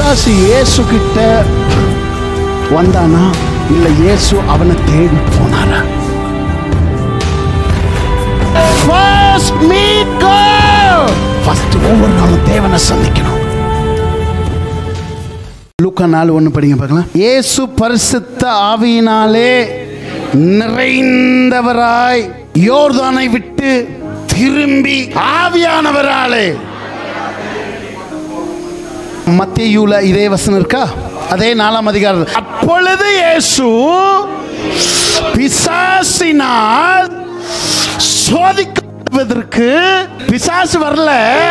பிசாசு இயேசு கிட்ட வந்தானா இல்ல இயேசு அவனை தேடி போனாரா First meet God. First ஒவ்வொரு நாளும் தேவனை சந்திக்கணும் லூக்கா நாலு ஒன்று படிங்க பார்க்கலாம் இயேசு பரிசுத்த ஆவியினாலே நிறைந்தவராய் யோர்தானை விட்டு திரும்பி ஆவியானவராலே மத்தியூல இதே வசனம் இருக்கா அதே நாலாம் அதிகாரம் அப்பொழுது இயேசு பிசாசினால் சோதிக்கப்படுவதற்கு பிசாசு வரல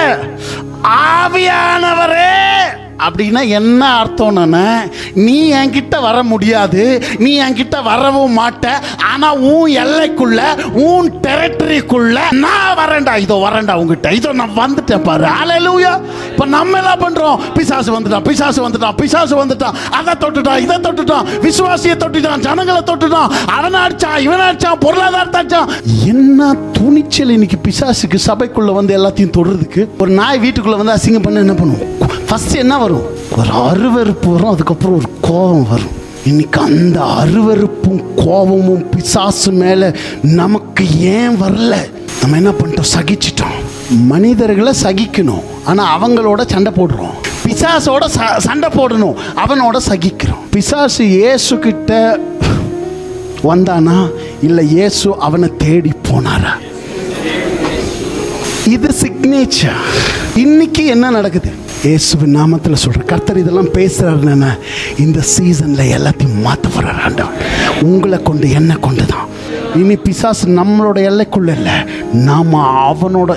ஆவியானவரே அப்படின்னா என்ன அர்த்தம்னா நீ என்கிட்ட வர முடியாது நீ என்கிட்ட வரவும் மாட்ட ஆனா உன் எல்லைக்குள்ள உன் டெரிட்டரிக்குள்ள நான் வரேன்டா இதோ வரேன்டா உங்ககிட்ட இதோ நான் வந்துட்டேன் பாரு அலையலூயா இப்ப நம்ம என்ன பண்றோம் பிசாசு வந்துட்டான் பிசாசு வந்துட்டான் பிசாசு வந்துட்டான் அதை தொட்டுட்டான் இதை தொட்டுட்டான் விசுவாசியை தொட்டுட்டான் ஜனங்களை தொட்டுட்டான் அவனை அடிச்சான் இவனை அடிச்சான் பொருளாதாரத்தை அடிச்சான் என்ன துணிச்சல் இன்னைக்கு பிசாசுக்கு சபைக்குள்ள வந்து எல்லாத்தையும் தொடுறதுக்கு ஒரு நாய் வீட்டுக்குள்ள வந்து அசிங்கம் பண்ண என்ன பண்ணும் ஃபர்ஸ்ட் என்ன வரும் ஒரு அருவருப்பு வரும் அதுக்கப்புறம் ஒரு கோபம் வரும் இன்னைக்கு அந்த அருவருப்பும் கோபமும் பிசாசு மேல நமக்கு ஏன் வரல நம்ம என்ன பண்ணிட்டோம் சகிச்சிட்டோம் மனிதர்களை சகிக்கணும் ஆனா அவங்களோட சண்டை போடுறோம் பிசாசோட ச- சண்டை போடணும் அவனோட சகிக்கிறோம் பிசாசு இயேசு கிட்ட வந்தானா இல்ல இயேசு அவனை தேடி போனாரா இது சிக்னேச்சர் இன்னைக்கு என்ன நடக்குது இயேசுவின் நாமத்தில் சொல்கிறேன் கர்த்தர் இதெல்லாம் பேசுகிறாருன்னா இந்த சீசனில் எல்லாத்தையும் மாற்ற போகிறார் ஆண்டவர் உங்களை கொண்டு என்ன கொண்டு தான் இனி பிசாசு நம்மளோட எல்லைக்குள்ள இல்லை நாம் அவனோட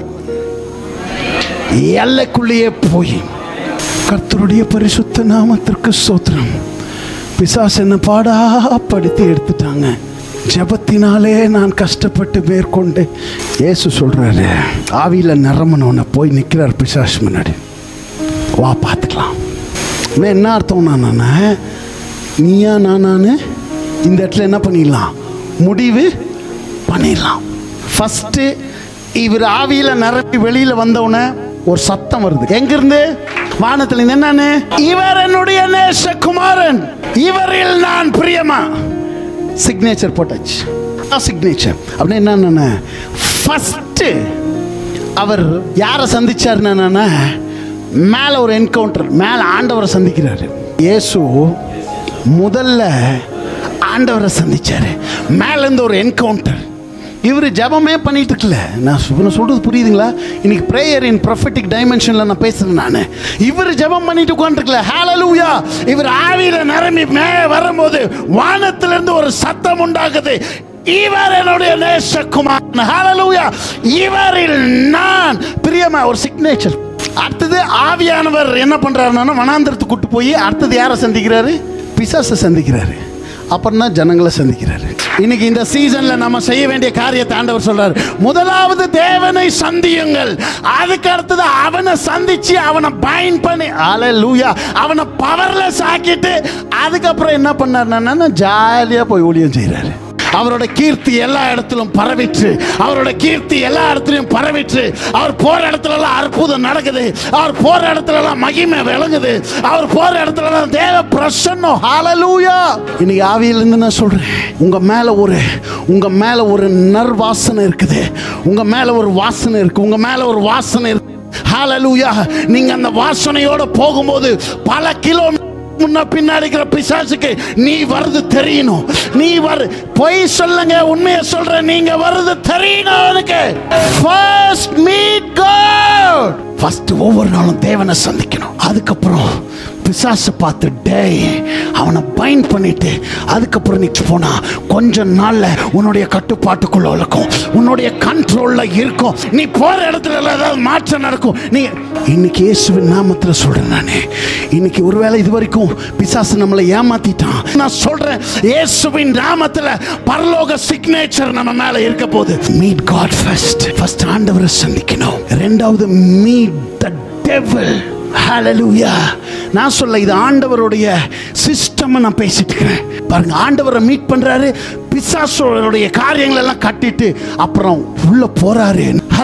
எல்லைக்குள்ளேயே போய் கர்த்தருடைய பரிசுத்த நாமத்திற்கு சோத்திரம் பிசாசு என்ன பாடாப்படுத்தி எடுத்துட்டாங்க ஜெபத்தினாலே நான் கஷ்டப்பட்டு மேற்கொண்டு இயேசு சொல்றாரு ஆவியில நிரம்பனவனை போய் நிற்கிறார் பிசாசு முன்னாடி வா பார்த்துக்கலாம் இன்னும் என்ன அர்த்தம் நானா நீயா நானான்னு இந்த இடத்துல என்ன பண்ணிடலாம் முடிவு பண்ணிடலாம் ஃபஸ்ட்டு இவர் ஆவியில் நிரப்பி வெளியில் வந்தவுடனே ஒரு சத்தம் வருது எங்கிருந்து வானத்தில் இருந்து என்னன்னு இவர் என்னுடைய நேசகுமாரன் இவரில் நான் பிரியமா சிக்னேச்சர் போட்டாச்சு சிக்னேச்சர் அப்படின்னு என்னன்னா ஃபஸ்ட்டு அவர் யாரை சந்திச்சாருன்னா மேலே ஒரு என்கவுண்டர் மேலே ஆண்டவரை சந்திக்கிறாரு இயேசு முதல்ல ஆண்டவரை சந்திச்சாரு மேலேருந்து ஒரு என்கவுண்டர் இவர் ஜெபமே பண்ணிட்டு இருக்கல நான் சொ- நான் சொல்றது புரியுதுங்களா இன்னைக்கு ப்ரேயர் இன் ப்ரொஃபட்டிக் டைமென்ஷனில் நான் பேசுறேன் நான் இவர் ஜெபம் பண்ணிட்டு உட்காந்துருக்கல ஹalleluya இவர் ஆவியில நிரம்பி மே வரும்போது வானத்திலிருந்து ஒரு சத்தம் உண்டாகுது இவர் என்னுடைய நேசகுமாரன் ஹalleluya இவரில் நான் பிரியமா ஒரு சிக்னேச்சர் அடுத்தது ஆவியானவர் என்ன பண்றாருன்னா வனாந்திரத்துக்கு கூட்டு போய் அடுத்தது யாரை சந்திக்கிறாரு பிசாசை சந்திக்கிறாரு அப்புறம் தான் ஜனங்களை சந்திக்கிறாரு இன்னைக்கு இந்த சீசன்ல நம்ம செய்ய வேண்டிய காரியத்தை ஆண்டவர் சொல்றாரு முதலாவது தேவனை சந்தியுங்கள் அதுக்கு அடுத்தது அவனை சந்திச்சு அவனை பைன் பண்ணி அல லூயா அவனை பவர்லெஸ் ஆக்கிட்டு அதுக்கப்புறம் என்ன பண்ணாருன்னா ஜாலியா போய் ஊழியம் செய்யறாரு அவரோட கீர்த்தி எல்லா இடத்திலும் பரவிற்று அவரோட கீர்த்தி எல்லா இடத்துலயும் பரவிற்று அவர் போற இடத்துல எல்லாம் அற்புதம் நடக்குது அவர் போற இடத்துல எல்லாம் மகிமை விளங்குது அவர் போற இடத்துல எல்லாம் தேவ பிரசன்னம் ஹalleluya இன்னைக்கு ஆவியில இருந்து நான் சொல்றேன் உங்க மேல ஒரு உங்க மேல ஒரு நர்வாசனை இருக்குது உங்க மேல ஒரு வாசனை இருக்கு உங்க மேல ஒரு வாசனை இருக்கு ஹalleluya நீங்க அந்த வாசனையோட போகும்போது பல கிலோமீட்டர் முன்ன பின்னாடி இருக்கிற பிசாசுக்கு நீ வருது தெரியணும் நீ வரு பொய் சொல்லுங்க உண்மையை சொல்ற நீங்க வருது தெரியணும் அவனுக்கு ஃபர்ஸ்ட் மீட் காட் ஃபர்ஸ்ட் ஒவ்வொரு நாளும் தேவனை சந்திக்கணும் அதுக்கப்புறம் பிசாசு பார்த்து டேய் அவனை பைன் பண்ணிட்டு அதுக்கப்புறம் நீ போனா கொஞ்ச நாள்ல உன்னுடைய கட்டுப்பாட்டுக்குள்ள இருக்கும் உன்னுடைய கண்ட்ரோல்ல இருக்கும் நீ போற இடத்துல எல்லாம் ஏதாவது மாற்றம் நடக்கும் நீ இன்னைக்கு இயேசுவின் நாமத்துல சொல்றேன் நானே இன்னைக்கு ஒருவேளை இது வரைக்கும் பிசாசு நம்மளை ஏமாத்திட்டான் நான் சொல்றேன் இயேசுவின் நாமத்துல பரலோக சிக்னேச்சர் நம்ம மேல இருக்க போகுது மீட் காட் ஃபர்ஸ்ட் ஃபர்ஸ்ட் ஆண்டவரை சந்திக்கணும் ரெண்டாவது மீட் த டெவில் ஹalleluya நான் சொல்ல இது ஆண்டவருடைய சிஸ்டம் நான் பேசிட்டு இருக்கிறேன் பாருங்க ஆண்டவரை மீட் பண்றாரு பிசாசோடைய காரியங்கள் எல்லாம் கட்டிட்டு அப்புறம் உள்ள போறாரு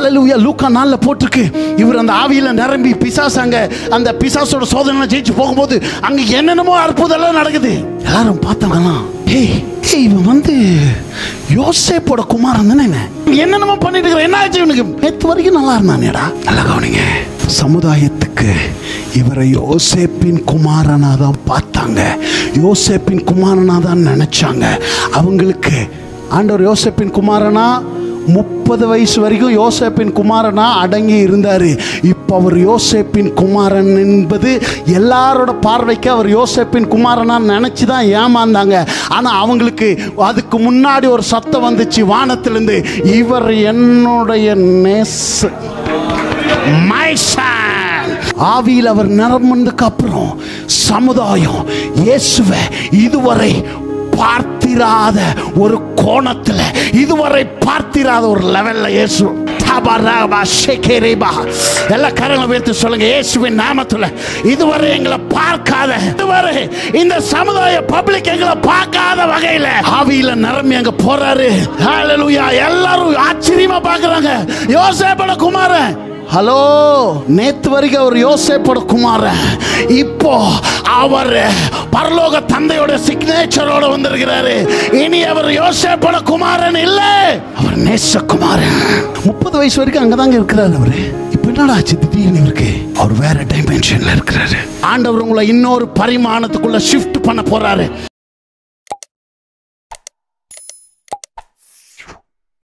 ஹalleluya லூக்கா நாளில் போட்டிருக்கு இவர் அந்த ஆவியில நிரம்பி பிசாசு அங்க அந்த பிசாசோட சோதனை ஜெயிச்சு போகும்போது அங்க என்னென்னமோ அற்புதம் நடக்குது எல்லாரும் பார்த்தாங்களாம் ஏய் ஏய், இவன் வந்து யோசேப்போட குமாரன் தானே இவன். என்னென்னமோ பண்ணிட்டு இருக்கிற என்ன ஆச்சு இவனுக்கு நேற்று வரைக்கும் நல்லா இருந்தானேடா நல்லா கவனிங்க சமுதாயத்துக்கு இவரை யோசேப்பின் குமாரனா தான் பார்த்தாங்க யோசேப்பின் குமாரனா தான் நினைச்சாங்க அவங்களுக்கு ஆண்டவர் யோசேப்பின் குமாரனா முப்பது வயசு வரைக்கும் யோசேப்பின் குமாரனா அடங்கி இருந்தார் இப்போ அவர் யோசேப்பின் குமாரன் என்பது எல்லாரோட பார்வைக்கு அவர் யோசேப்பின் குமாரனா நினச்சி தான் ஏமாந்தாங்க ஆனால் அவங்களுக்கு அதுக்கு முன்னாடி ஒரு சத்தம் வந்துச்சு வானத்திலிருந்து இவர் என்னுடைய நேச மை son. ஆவியில் அவர் நிரம்புனதுக்கு அப்புறம் சமுதாயம் இயேசுவை இதுவரை பார்த்திராத ஒரு கோணத்துல இதுவரை பார்த்திராத ஒரு லெவல்ல இயேசு தபரபா ஷெகெரிபா. எல்லா கரங்களை உயர்த்தி சொல்லுங்க இயேசுவின் நாமத்துல இதுவரை எங்களை பார்க்காத இதுவரை இந்த சமுதாய பப்ளிக் எங்களை பார்க்காத வகையில ஆவியில நிரம்பி அங்க போறாரு ஹalleluya எல்லாரும் ஆச்சரியமா பார்க்கறாங்க யோசேப்போட குமாரன் ஹலோ நேத்து வரைக்கும் அவர் யோசேப்போட குமாரன் இப்போ அவர் பரலோக தந்தையோட சிக்னேச்சரோட வந்திருக்கிறாரு இனி அவர் யோசேப்போட குமாரன் இல்ல அவர் நேசகுமாரன் முப்பது வயசு வரைக்கும் அங்கதாங்க இருக்கிறாரு அவரு இப்ப என்னடா ஆச்சு திடீர்னு இவருக்கு அவர் வேற டைமென்ஷன்ல இருக்கிறாரு ஆண்டவர் உங்களை இன்னொரு பரிமாணத்துக்குள்ள ஷிஃப்ட் பண்ண போறாரு